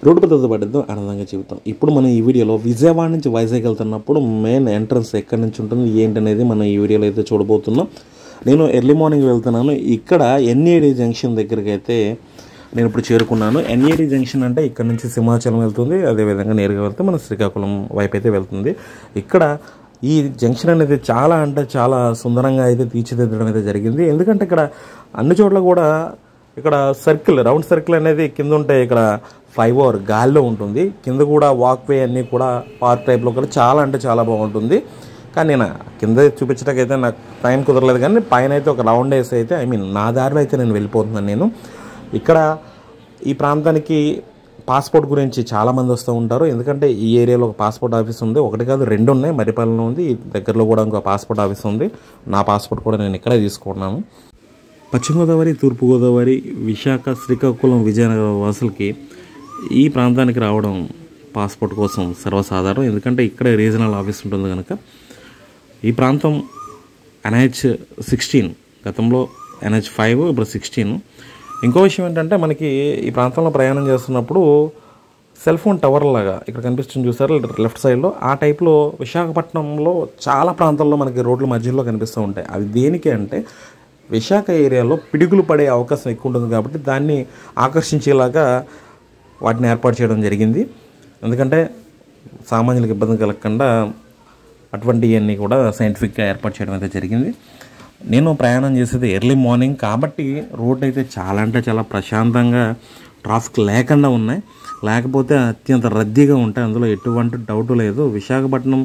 road పద్ధతి పడిద్దాం ఆనందంగా చెబుతాం ఇప్పుడు మనం ఈ వీడియోలో విజయవాడ నుంచి వైజాగ్ వెళ్తున్నప్పుడు మెయిన్ ఎంట్రన్స్ ఎక్కడి నుంచి ఉంటుంది ఏంటి అనేది మనం ఈ వీడియోలో అయితే చూడబోతున్నాం నేను ఎర్లీ మార్నింగ్ వెళ్తున్నాను ఇక్కడ ఎన్ఏడి జంక్షన్ దగ్గరికి అయితే నేను ఇప్పుడు చేరుకున్నాను ఎన్ఏడి జంక్షన్ అంటే ఇక్కడ నుంచి సింహాచలం వెళ్తుంది అదేవిధంగా నేరుగా వెళ్తే మన శ్రీకాకుళం వైపు అయితే వెళ్తుంది ఇక్కడ ఈ జంక్షన్ అనేది చాలా అంటే చాలా సుందరంగా అయితే తీర్చిదిద్దడం అయితే జరిగింది ఎందుకంటే ఇక్కడ అన్ని చోట్ల కూడా ఇక్కడ సర్కిల్ రౌండ్ సర్కిల్ అనేది కింద ఉంటే ఇక్కడ ఫైవ్ అవర్ గాల్లో ఉంటుంది కింద కూడా వాక్వే అన్నీ కూడా పార్క్ టైప్లో కూడా చాలా అంటే చాలా బాగుంటుంది కానీ నేను కింద చూపించడానికి అయితే నాకు టైం కుదరలేదు కానీ పైన అయితే ఒక రౌండ్ వేసి అయితే ఐ మీన్ నా దారిలో అయితే నేను వెళ్ళిపోతున్నాను నేను ఇక్కడ ఈ ప్రాంతానికి పాస్పోర్ట్ గురించి చాలామంది వస్తూ ఉంటారు ఎందుకంటే ఈ ఏరియాలో ఒక పాస్పోర్ట్ ఆఫీస్ ఉంది ఒకటి కాదు రెండు ఉన్నాయి మరిపాలెంలో ఉంది ఈ దగ్గరలో కూడా ఇంకో పాస్పోర్ట్ ఆఫీస్ ఉంది నా పాస్పోర్ట్ కూడా నేను ఇక్కడే తీసుకున్నాను పశ్చిమ గోదావరి తూర్పుగోదావరి విశాఖ శ్రీకాకుళం విజయనగరం వాసులకి ఈ ప్రాంతానికి రావడం పాస్పోర్ట్ కోసం సర్వసాధారణం ఎందుకంటే ఇక్కడే రీజనల్ ఆఫీస్ ఉంటుంది కనుక ఈ ప్రాంతం ఎన్హెచ్ సిక్స్టీన్ గతంలో ఎన్హెచ్ ఫైవ్ ఇప్పుడు సిక్స్టీన్ ఇంకో విషయం ఏంటంటే మనకి ఈ ప్రాంతంలో ప్రయాణం చేస్తున్నప్పుడు సెల్ ఫోన్ టవర్ లాగా ఇక్కడ కనిపిస్తుంది చూసారు లెఫ్ట్ సైడ్లో ఆ టైప్లో విశాఖపట్నంలో చాలా ప్రాంతాల్లో మనకి రోడ్ల మధ్యలో కనిపిస్తూ ఉంటాయి అవి దేనికి అంటే విశాఖ ఏరియాలో పిడుగులు పడే అవకాశం ఎక్కువ ఉంటుంది కాబట్టి దాన్ని ఆకర్షించేలాగా వాటిని ఏర్పాటు చేయడం జరిగింది ఎందుకంటే సామాన్యులకు ఇబ్బంది కలగకుండా అటువంటివన్నీ కూడా సైంటిఫిక్గా ఏర్పాటు చేయడం అయితే జరిగింది నేను ప్రయాణం చేసేది ఎర్లీ మార్నింగ్ కాబట్టి రోడ్ అయితే చాలా అంటే చాలా ప్రశాంతంగా ట్రాఫిక్ లేకుండా ఉన్నాయి లేకపోతే అత్యంత రద్దీగా ఉంటాయి అందులో ఎటువంటి డౌట్ లేదు విశాఖపట్నం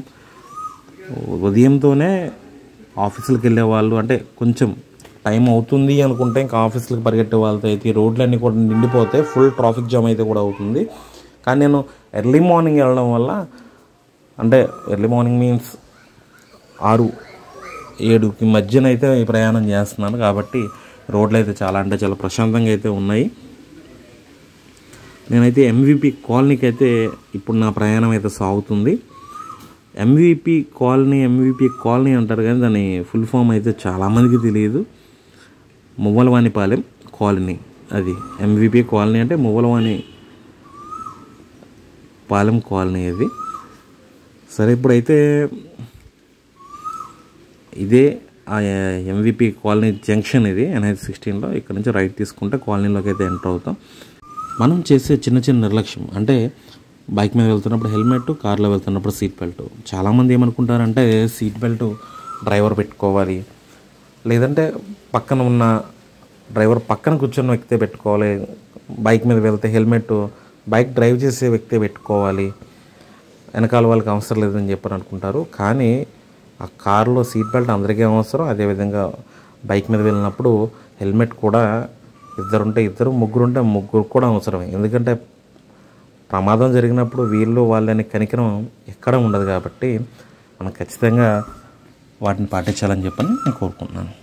ఉదయంతోనే ఆఫీసులకు వెళ్ళే వాళ్ళు అంటే కొంచెం టైం అవుతుంది అనుకుంటే ఇంకా ఆఫీసులకు పరిగెట్టే వాళ్ళతో అయితే ఈ రోడ్లన్నీ కూడా నిండిపోతే ఫుల్ ట్రాఫిక్ జామ్ అయితే కూడా అవుతుంది కానీ నేను ఎర్లీ మార్నింగ్ వెళ్ళడం వల్ల అంటే ఎర్లీ మార్నింగ్ మీన్స్ ఆరు ఏడుకి మధ్యన అయితే ఈ ప్రయాణం చేస్తున్నాను కాబట్టి రోడ్లు అయితే చాలా అంటే చాలా ప్రశాంతంగా అయితే ఉన్నాయి నేనైతే ఎంవిపి కాలనీకి అయితే ఇప్పుడు నా ప్రయాణం అయితే సాగుతుంది ఎంవిపి కాలనీ ఎంవిపి కాలనీ అంటారు కానీ దాని ఫుల్ ఫామ్ అయితే చాలామందికి తెలియదు మువ్వలవాణిపాలెం కాలనీ అది ఎంవిపి కాలనీ అంటే మువ్వలవాణి పాలెం కాలనీ అది సరే ఇప్పుడైతే ఇదే ఆ ఎంవిపి కాలనీ జంక్షన్ ఇది ఎన్హెచ్ సిక్స్టీన్లో ఇక్కడ నుంచి రైట్ తీసుకుంటే కాలనీలోకి అయితే ఎంటర్ అవుతాం మనం చేసే చిన్న చిన్న నిర్లక్ష్యం అంటే బైక్ మీద వెళ్తున్నప్పుడు హెల్మెట్ కార్లో వెళ్తున్నప్పుడు సీట్ బెల్ట్ చాలామంది ఏమనుకుంటారంటే సీట్ బెల్ట్ డ్రైవర్ పెట్టుకోవాలి లేదంటే పక్కన ఉన్న డ్రైవర్ పక్కన కూర్చున్న వ్యక్తే పెట్టుకోవాలి బైక్ మీద వెళ్తే హెల్మెట్ బైక్ డ్రైవ్ చేసే వ్యక్తే పెట్టుకోవాలి వెనకాల వాళ్ళకి అవసరం లేదని చెప్పని అనుకుంటారు కానీ ఆ కారులో సీట్ బెల్ట్ అందరికీ అవసరం అదేవిధంగా బైక్ మీద వెళ్ళినప్పుడు హెల్మెట్ కూడా ఇద్దరుంటే ఇద్దరు ముగ్గురుంటే ముగ్గురు కూడా అవసరమే ఎందుకంటే ప్రమాదం జరిగినప్పుడు వీళ్ళు వాళ్ళని కనికరం ఎక్కడ ఉండదు కాబట్టి మనం ఖచ్చితంగా వాటిని పాటించాలని చెప్పని నేను కోరుకుంటున్నాను